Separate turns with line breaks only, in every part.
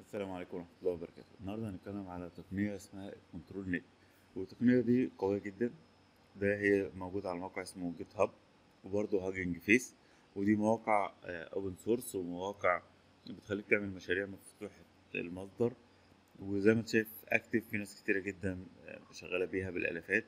السلام عليكم ورحمة الله وبركاته النهاردة هنتكلم على تقنية اسمها كنترول نت والتقنية دي قوية جدا ده هي موجودة على موقع اسمه جيت هاب وبرضه هاجنج فيس ودي مواقع اوبن سورس ومواقع بتخليك تعمل مشاريع مفتوحة المصدر وزي ما انت شايف اكتف في ناس كتيرة جدا آه، شغالة بيها بالالافات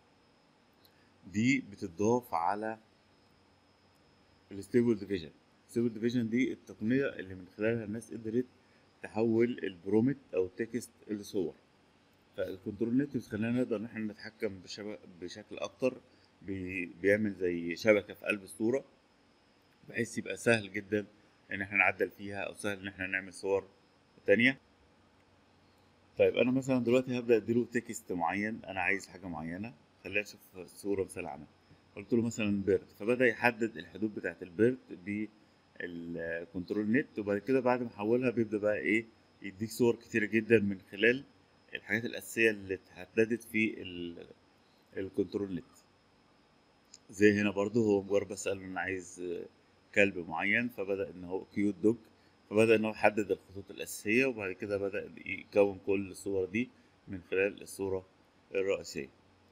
دي بتضاف على الستيبل ديفيجن الستيبل ديفيجن دي التقنية اللي من خلالها الناس قدرت تحول البرومت او التكست لصور فالكنترول نت بتخلينا نقدر ان احنا نتحكم بشبك بشكل اكتر بي بيعمل زي شبكة في قلب الصورة بحيث يبقى سهل جدا ان احنا نعدل فيها او سهل ان احنا نعمل صور تانية طيب انا مثلا دلوقتي هبدا اديله تكست معين انا عايز حاجه معينه خلينا نشوف صوره مثال عنها قلت له مثلا بيرد فبدا يحدد الحدود بتاعه البيرد بالكنترول نت وبعد كده بعد ما احولها بيبدا بقى ايه يديك صور كتيره جدا من خلال الحاجات الاساسيه اللي اتحددت في ال- الكنترول نت زي هنا برضو هو مجرد بس قال له انا عايز كلب معين فبدا ان هو كيوت دوج فبدا ان هو يحدد الخطوط الاساسيه وبعد كده بدا يكون كل الصور دي من خلال الصوره الرئيسيه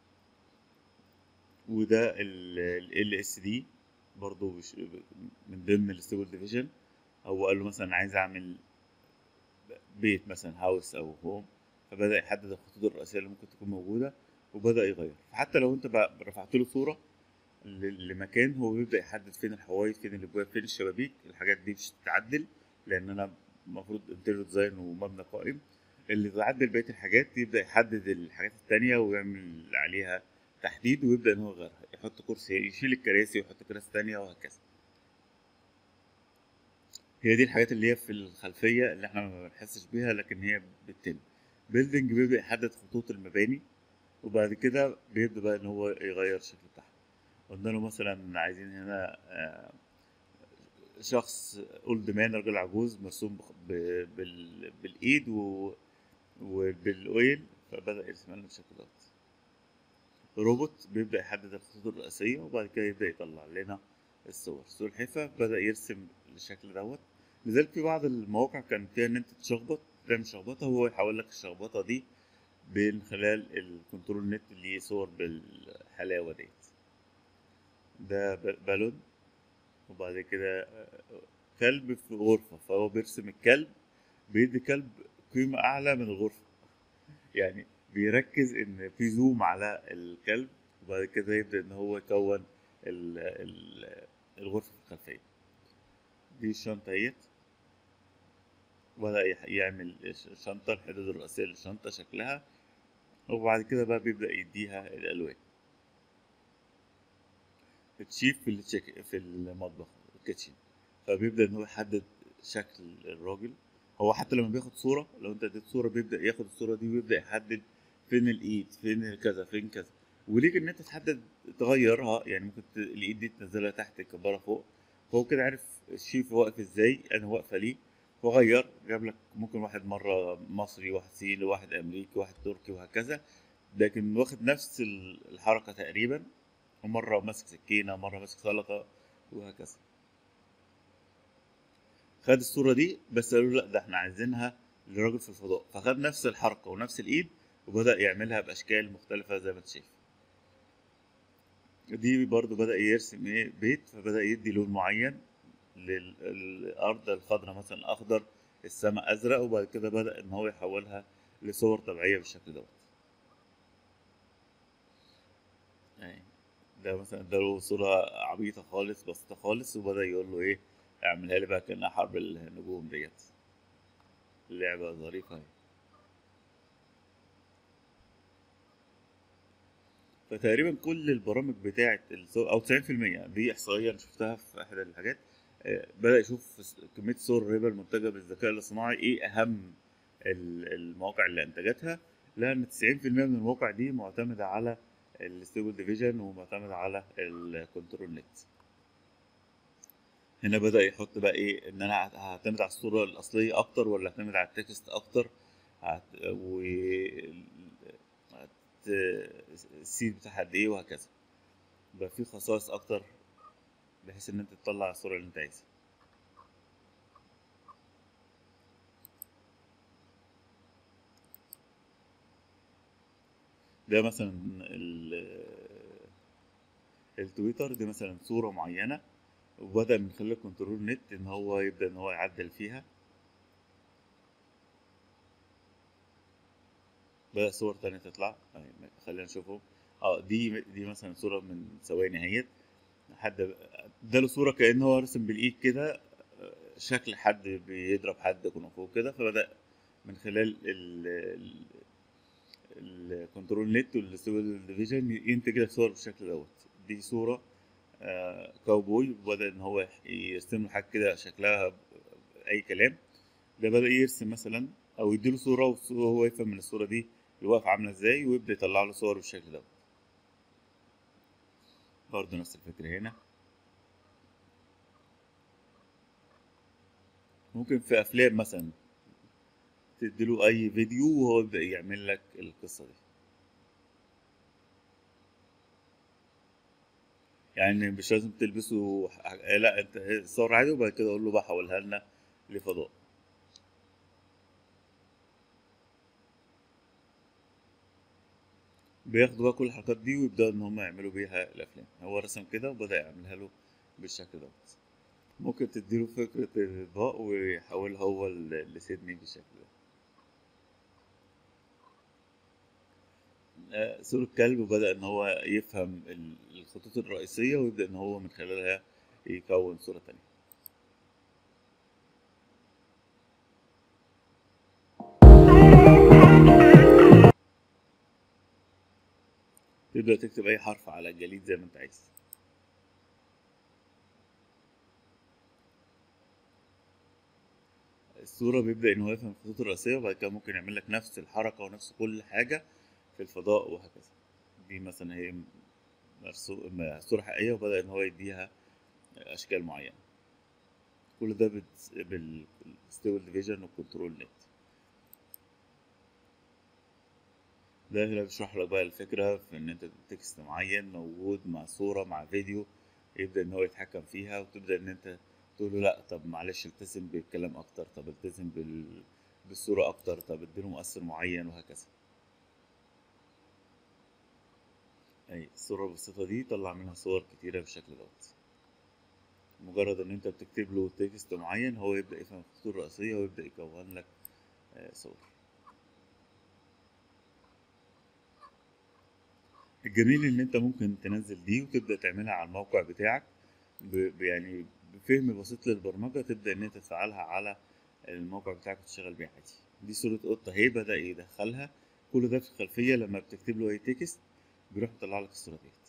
وده ال اس دي برضو بش- من ضمن الستيبل ديفيجن هو قال له مثلا عايز اعمل بيت مثلا هاوس او هوم فبدا يحدد الخطوط الرئيسيه اللي ممكن تكون موجوده وبدا يغير فحتى لو انت بقى رفعت له صوره ل- لمكان هو بيبدا يحدد فين الحوايط فين الابواب فين الشبابيك الحاجات دي مش تتعدل لان انا المفروض انتيريور ديزاين ومبنى قائم اللي تعدل بقيه الحاجات يبدا يحدد الحاجات التانية ويعمل عليها تحديد ويبدا ان هو يغيرها يحط كرسي يشيل الكراسي ويحط كراسي تانية وهكذا هي دي الحاجات اللي هي في الخلفية اللي احنا ما بنحسش بيها لكن هي بتتم بيلدينج بيبدأ يحدد خطوط المباني وبعد كده بيبدأ بقى ان هو يغير الشكل بتاعها قلنا له مثلا عايزين هنا آه، شخص اولد مان راجل عجوز مرسوم بخ- ب- بال- بالايد و- وبالاويل فبدأ يرسم لنا بالشكل دوت روبوت بيبدأ يحدد الخطوط الرئيسية وبعد كده يبدأ يطلع لنا الصور سلحفة بدأ يرسم بالشكل دوت لذلك في بعض المواقع كان فيها ان انت تشخبط تعمل شخبطة هو يحول لك الشخبطة دي من خلال الكنترول نت اللي صور بالحلاوة ديت ده ب- بالون وبعد كده آه، كلب في غرفة فهو بيرسم الكلب بيدي كلب قيمة أعلى من الغرفة يعني بيركز إن في زوم على الكلب وبعد كده يبدأ إن هو يكون ال- ال- الغرفة الخلفية دي الشنطة اهيت بدأ يح- يعمل الشنطة الحدود الرئيسية للشنطة شكلها وبعد كده بقى بيبدأ يديها الألوان الشيف في التشيك في المطبخ الكيتشن فبيبدأ إن هو يحدد شكل الراجل هو حتى لما بياخد صورة لو أنت اديت صورة بيبدأ ياخد الصورة دي ويبدأ يحدد فين الإيد فين كذا فين كذا وليك إن أنت تحدد تغيرها يعني ممكن ت- الإيد دي تنزلها تحت تكبرها فوق فهو كده عارف الشيف واقف إزاي أنا واقفة ليه وغير جاب لك ممكن واحد مرة مصري واحد صيني واحد أمريكي واحد تركي وهكذا لكن واخد نفس ال- الحركة تقريبا ومرة ماسك سكينة مرة ماسك سلطة وهكذا خد الصورة دي بس قالوا لا ده احنا عايزينها لراجل في الفضاء فخد نفس الحركة ونفس الإيد وبدأ يعملها بأشكال مختلفة زي ما انت شايف دي برضو بدأ يرسم ايه بيت فبدأ يدي لون معين لل- للأرض الخضراء مثلا أخضر السماء أزرق وبعد كده بدأ إن هو يحولها لصور طبيعية بالشكل دوت يعني ده مثلا ده له صورة عبيطة خالص بسيطة خالص وبدأ يقول له إيه اعملها لي بقى كأنها حرب النجوم ديت اللعبة ظريفة أهي فتقريبا كل البرامج بتاعة الصور أو 90% دي إحصائية أنا شفتها في أحد الحاجات آه، بدأ يشوف س- كمية صور الربا المنتجة بالذكاء الاصطناعي إيه أهم ال- المواقع اللي أنتجتها لأن 90% من المواقع دي معتمدة على الستيبل ديفيجن ومعتمدة على الكنترول نت هنا بدأ يحط بقى ايه ان انا هعت- هعتمد على الصورة الأصلية أكتر ولا هعتمد على التكست أكتر هت... و هت... السيد بتاعها قد ايه وهكذا بقى في خصائص أكتر بحيث ان انت تطلع الصورة اللي انت عايزها ده مثلا ال- التويتر دي مثلا صورة معينة وبدأ من خلال كنترول نت ان هو يبدأ ان هو يعدل فيها بدأ صور تانية تطلع أهي، خلينا نشوفهم اه دي دي مثلا صورة من ثواني اهيت حد اداله صورة كأنه هو رسم بالإيد كده آه، شكل حد بيضرب حد كونغ كده فبدأ من خلال ال ال- الكنترول نت والستيبل ديفيجن ينتج لك صور بالشكل دوت دي صورة آه، كاوبوي وبدأ إن هو يرسم له حاجة كده شكلها ب- أي كلام ده بدأ يرسم مثلا أو يديله صورة وهو يفهم من الصورة دي الوقفة عاملة ازاي ويبدأ يطلع له صور بالشكل دوت برضه نفس الفكرة هنا ممكن في أفلام مثلا تديله أي فيديو وهو يبدأ يعمل لك القصة دي يعني مش لازم تلبسه ح- لا انت صور عادي وبعد كده اقول له بقى حولها لنا لفضاء بياخدوا بقى كل الحركات دي ويبدأوا ان هم يعملوا بيها الافلام هو رسم كده وبدأ يعملها له بالشكل دوت ممكن تديله فكرة الإضاءة ويحولها هو ل- لسيدني بالشكل ده آه، صورة كلب وبدأ إن هو يفهم ال- الخطوط الرئيسية ويبدأ إن هو من خلالها يكون صورة تانية تبدأ تكتب أي حرف على الجليد زي ما أنت عايز الصورة بيبدأ إن هو يفهم الخطوط الرئيسية وبعد كده ممكن يعمل لك نفس الحركة ونفس كل حاجة في الفضاء وهكذا دي مثلا هي مرسو- صورة حقيقية وبدأ إن هو يديها أشكال معينة كل ده بالستيبل ديفيجن والكنترول نت ده هنا بيشرح لك بقى الفكرة في إن أنت تكست معين موجود مع صورة مع فيديو يبدأ إن هو يتحكم فيها وتبدأ إن أنت تقول له لأ طب معلش التزم بالكلام أكتر طب التزم بال... بالصورة أكتر طب اديله مؤثر معين وهكذا أي الصورة البسيطة دي طلع منها صور كتيرة بالشكل دوت مجرد إن أنت بتكتب له تكست معين هو يبدأ يفهم الخطوط الرئيسية ويبدأ يكون لك آه، صور الجميل ان انت ممكن تنزل دي وتبدا تعملها على الموقع بتاعك ب... ب- يعني بفهم بسيط للبرمجه تبدا ان انت تفعلها على الموقع بتاعك وتشتغل بيها عادي دي صوره قطه اهي بدا يدخلها كل ده في الخلفيه لما بتكتب له اي تكست بيروح يطلع لك الصوره دي